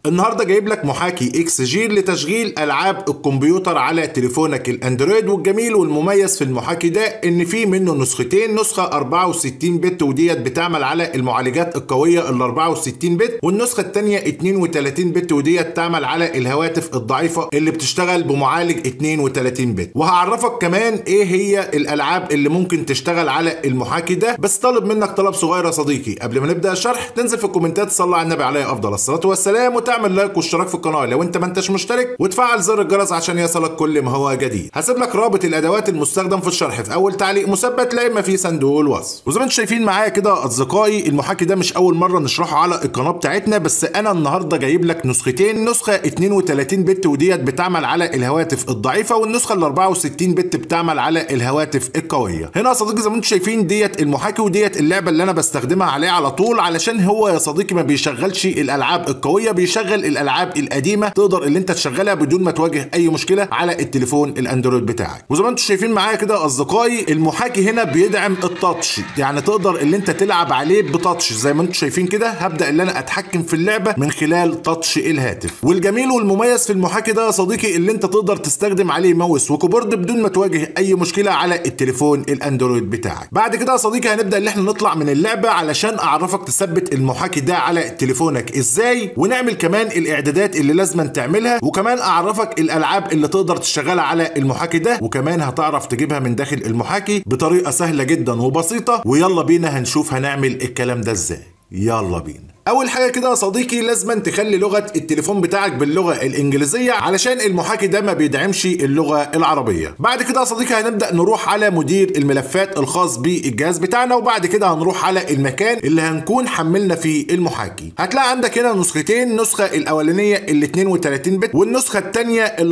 النهارده جايب لك محاكي اكس جي لتشغيل العاب الكمبيوتر على تليفونك الاندرويد والجميل والمميز في المحاكي ده ان في منه نسختين نسخه 64 بت وديت بتعمل على المعالجات القويه ال 64 بت والنسخه الثانيه 32 بت وديت تعمل على الهواتف الضعيفه اللي بتشتغل بمعالج 32 بت وهعرفك كمان ايه هي الالعاب اللي ممكن تشتغل على المحاكي ده بس طالب منك طلب صغير يا صديقي قبل ما نبدا الشرح تنزل في الكومنتات تصلي على النبي عليه افضل الصلاه والسلام وتعمل لايك واشتراك في القناه لو انت ما انتش مشترك وتفعل زر الجرس عشان يصلك كل ما هو جديد هسيب لك رابط الادوات المستخدم في الشرح في اول تعليق مثبت لا اما في صندوق الوصف وزي ما انتم شايفين معايا كده اصدقائي المحاكي ده مش اول مره نشرحه على القناه بتاعتنا بس انا النهارده جايب لك نسختين نسخه 32 بت وديت بتعمل على الهواتف الضعيفه والنسخه ال 64 بت بتعمل على الهواتف القويه هنا يا صديقي زي ما انتم شايفين ديت المحاكي وديت اللعبه اللي انا بستخدمها عليه على طول علشان هو يا صديقي ما بيشغلش الالعاب القويه بيشغل الالعاب القديمه تقدر اللي انت تشغلها بدون ما تواجه اي مشكله على التليفون الاندرويد بتاعك وزي ما انتم شايفين معايا كده اصدقائي المحاكي هنا بيدعم التاتش يعني تقدر اللي انت تلعب عليه بتاتش زي ما انتم شايفين كده هبدا اللي انا اتحكم في اللعبه من خلال تاتش الهاتف والجميل والمميز في المحاكي ده يا صديقي اللي انت تقدر تستخدم عليه ماوس وكيبورد بدون ما تواجه اي مشكله على التليفون الاندرويد بتاعك بعد كده يا صديقي هنبدا اللي احنا نطلع من اللعبه علشان اعرفك تثبت المحاكي ده على تليفونك ازاي ونعمل كمان الاعدادات اللي لازم تعملها وكمان اعرفك الالعاب اللي تقدر تشغلها على المحاكي ده وكمان هتعرف تجيبها من داخل المحاكي بطريقه سهله جدا وبسيطه ويلا بينا هنشوف هنعمل الكلام ده ازاي يلا بينا اول حاجه كده يا صديقي لازم تخلي لغه التليفون بتاعك باللغه الانجليزيه علشان المحاكي ده ما بيدعمش اللغه العربيه بعد كده يا صديقي هنبدا نروح على مدير الملفات الخاص بالجهاز بتاعنا وبعد كده هنروح على المكان اللي هنكون حملنا فيه المحاكي هتلاقي عندك هنا نسختين النسخه الاولانيه ال 32 بت والنسخه الثانيه ال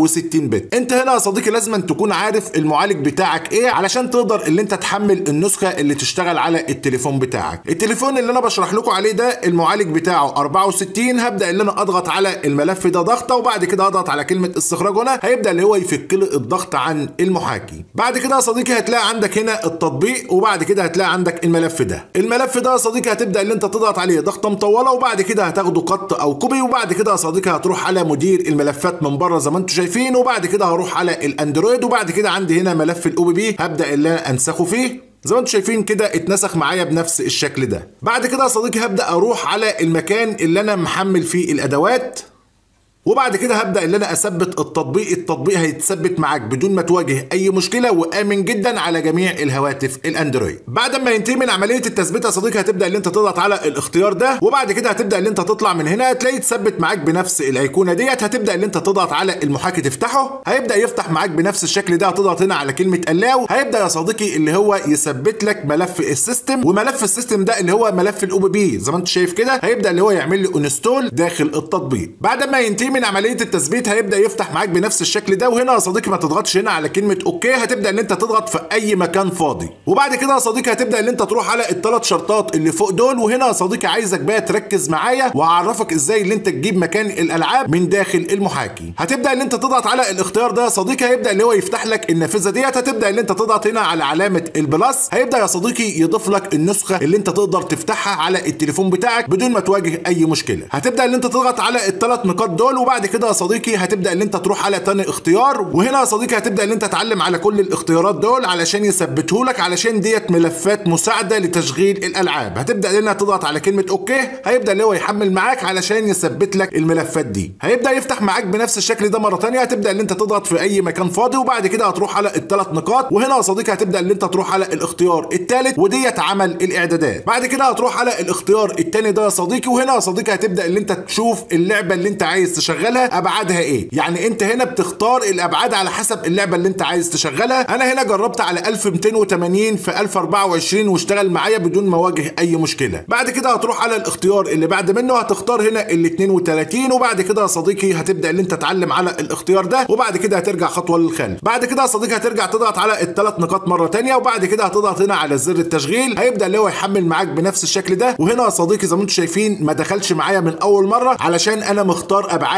64 بت انت هنا يا صديقي لازم تكون عارف المعالج بتاعك ايه علشان تقدر اللي انت تحمل النسخه اللي تشتغل على التليفون بتاعك التليفون اللي انا بشرح لكم عليه ده المعالج بتاعه 64 هبدا اللي انا اضغط على الملف ده ضغطه وبعد كده اضغط على كلمه استخراج هنا هيبدا اللي هو يفك لي الضغط عن المحاكي بعد كده يا صديقي هتلاقي عندك هنا التطبيق وبعد كده هتلاقي عندك الملف ده الملف ده يا صديقي هتبدا اللي انت تضغط عليه ضغطه مطوله وبعد كده هتاخده قط او كوبي وبعد كده يا صديقي هتروح على مدير الملفات من بره زي ما انتم شايفين وبعد كده هروح على الاندرويد وبعد كده عندي هنا ملف الاو بي بي هبدا اللي انا انسخه فيه زي ما انتم شايفين كده اتنسخ معايا بنفس الشكل ده بعد كده يا صديقي هبدا اروح على المكان اللي انا محمل فيه الادوات وبعد كده هبدا ان انا اثبت التطبيق التطبيق هيتثبت معاك بدون ما تواجه اي مشكله وامن جدا على جميع الهواتف الاندرويد بعد ما ينتهي من عمليه التثبيت يا صديقي هتبدا ان انت تضغط على الاختيار ده وبعد كده هتبدا ان انت تطلع من هنا هتلاقيه يتثبت معاك بنفس الايقونه ديت هتبدا ان انت تضغط على المحاكي تفتحه هيبدا يفتح معاك بنفس الشكل ده هتضغط هنا على كلمه الاو هيبدا يا صديقي اللي هو يثبت لك ملف السيستم وملف السيستم ده اللي هو ملف الاو بي بي زي ما انت شايف كده هيبدا اللي هو يعمل لي انستول داخل التطبيق بعد ما ينتهي من عمليه التثبيت هيبدا يفتح معاك بنفس الشكل ده وهنا يا صديقي ما تضغطش هنا على كلمه اوكي هتبدا ان انت تضغط في اي مكان فاضي وبعد كده يا صديقي هتبدا ان انت تروح على الثلاث شرطات اللي فوق دول وهنا يا صديقي عايزك بقى تركز معايا وهعرفك ازاي ان انت تجيب مكان الالعاب من داخل المحاكي هتبدا ان انت تضغط على الاختيار ده يا صديقي هيبدا اللي هو يفتح لك النافذه ديت هتبدا ان انت تضغط هنا على علامه البلس هيبدا يا صديقي يضيف لك النسخه اللي انت تقدر تفتحها على التليفون بتاعك بدون ما تواجه اي مشكله هتبدا ان انت تضغط على الثلاث نقاط دول وبعد كده يا صديقي هتبدا ان انت تروح على تاني اختيار وهنا يا صديقي هتبدا ان انت تعلم على كل الاختيارات دول علشان يثبته لك علشان ديت ملفات مساعده لتشغيل الالعاب هتبدا ان انت تضغط على كلمه اوكي هيبدا اللي هو يحمل معاك علشان يثبت لك الملفات دي هيبدا يفتح معاك بنفس الشكل ده مره ثانيه هتبدا ان انت تضغط في اي مكان فاضي وبعد كده هتروح على الثلاث نقاط وهنا يا صديقي هتبدا ان انت تروح على الاختيار الثالث وديت عمل الاعدادات بعد كده هتروح على الاختيار الثاني ده يا صديقي وهنا يا صديقي هتبدا ان انت تشوف اللعبه اللي انت عايز تشغلها ابعادها ايه يعني انت هنا بتختار الابعاد على حسب اللعبه اللي انت عايز تشغلها انا هنا جربت على 1280 في 1024 واشتغل معايا بدون ما اواجه اي مشكله بعد كده هتروح على الاختيار اللي بعد منه هتختار هنا ال 32 وبعد كده يا صديقي هتبدا ان انت تعلم على الاختيار ده وبعد كده هترجع خطوه للخلف بعد كده يا صديقي هترجع تضغط على الثلاث نقاط مره ثانيه وبعد كده هتضغط هنا على زر التشغيل هيبدا اللي هو يحمل معاك بنفس الشكل ده وهنا يا صديقي زي ما انتم شايفين ما دخلش معايا من اول مره علشان انا مختار ابعاد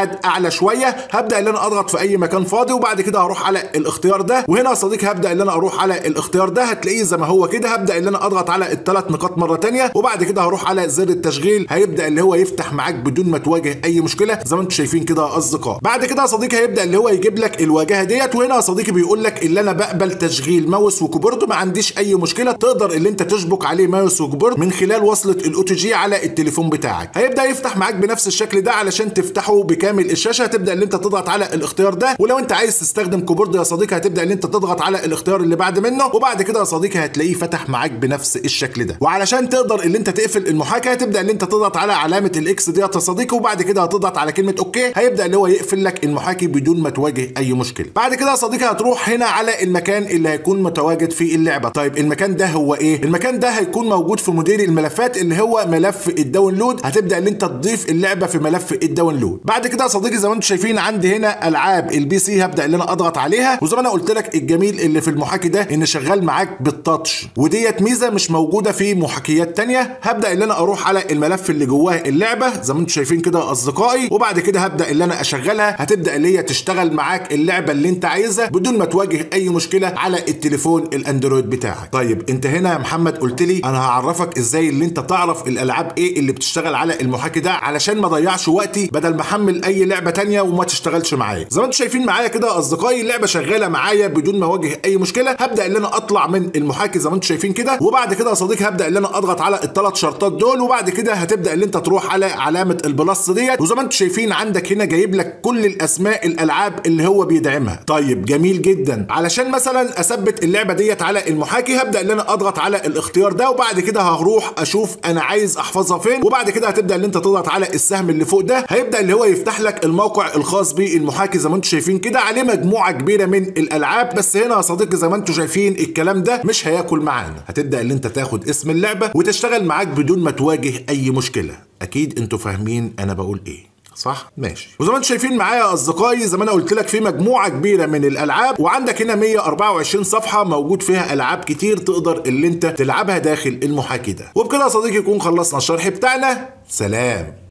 ابعاد اعلى شويه هبدا ان انا اضغط في اي مكان فاضي وبعد كده هروح على الاختيار ده وهنا يا صديقي هبدا ان انا اروح على الاختيار ده هتلاقيه زي ما هو كده هبدا ان انا اضغط على الثلاث نقاط مره تانية وبعد كده هروح على زر التشغيل هيبدا اللي هو يفتح معاك بدون ما تواجه اي مشكله زي ما انتم شايفين كده يا اصدقاء بعد كده يا صديقي هيبدا اللي هو يجيب لك الواجهه ديت وهنا يا صديقي بيقول لك اللي انا بقبل تشغيل ماوس وكيبورد ما عنديش اي مشكله تقدر اللي انت تشبك عليه ماوس وكيبورد من خلال وصله الاو تي جي على التليفون بتاعك هيبدا يفتح معاك بنفس الشكل ده علشان تفتحه بكامل الشاشه هتبدا اللي انت تضغط على الاختيار ده ولو انت عايز تستخدم كيبورد يا صديقي هتبدا اللي انت تضغط على الاختيار اللي بعد منه وبعد كده يا صديقي هتلاقيه فتح معاك بنفس الشكل ده وعلشان تقدر اللي انت تقفل المحاكاه هتبدا اللي انت تضغط على علامه الاكس ديت يا صديقي وبعد كده هتضغط على كلمه اوكي هيبدا اللي هو يقفل لك المحاكي بدون ما تواجه اي مشكله بعد كده يا صديقي هتروح هنا على المكان اللي هيكون متواجد في اللعبه طيب المكان ده هو ايه المكان ده هيكون موجود في مدير الملفات اللي هو ملف الداونلود هتبدا ان انت تضيف اللعبه في ملف الداونلود بعد كده يا صديقي زي ما انتم شايفين عندي هنا العاب البي سي هبدا ان انا اضغط عليها وزي ما انا قلت لك الجميل اللي في المحاكي ده ان شغال معاك بالتاتش وديت ميزه مش موجوده في محاكيات تانية هبدا ان انا اروح على الملف اللي جواه اللعبه زي ما انتم شايفين كده يا اصدقائي وبعد كده هبدا ان انا اشغلها هتبدا اللي هي تشتغل معاك اللعبه اللي انت عايزها بدون ما تواجه اي مشكله على التليفون الاندرويد بتاعك طيب انت هنا يا محمد قلت لي انا هعرفك ازاي اللي انت تعرف الالعاب ايه اللي بتشتغل على المحاكي ده علشان ما اضيعش وقتي بدل ما احمل اي لعبه تانية وما تشتغلش معايا زي ما انتم شايفين معايا كده يا اصدقائي اللعبه شغاله معايا بدون ما اواجه اي مشكله هبدا ان انا اطلع من المحاكي زي ما انتم شايفين كده وبعد كده يا صديقي هبدا ان انا اضغط على الثلاث شرطات دول وبعد كده هتبدا ان انت تروح على علامه البلس ديت وزي ما انتم شايفين عندك هنا جايب لك كل الاسماء الالعاب اللي هو بيدعمها طيب جميل جدا علشان مثلا اثبت اللعبه ديت على المحاكي هبدا ان انا اضغط على الاختيار ده وبعد كده هروح اشوف انا عايز احفظها فين وبعد كده هتبدا ان انت تضغط على السهم اللي فوق ده هيبدا اللي هو يفتح لك الموقع الخاص بالمحاكي زي ما انتم شايفين كده عليه مجموعه كبيره من الالعاب بس هنا يا صديقي زي ما انتم شايفين الكلام ده مش هياكل معانا هتبدا ان انت تاخد اسم اللعبه وتشتغل معاك بدون ما تواجه اي مشكله اكيد انتوا فاهمين انا بقول ايه صح ماشي وزي ما انتم شايفين معايا يا اصدقائي زي ما انا قلت لك في مجموعه كبيره من الالعاب وعندك هنا 124 صفحه موجود فيها العاب كتير تقدر اللي انت تلعبها داخل المحاكي ده وبكده يا صديقي يكون خلصنا الشرح بتاعنا سلام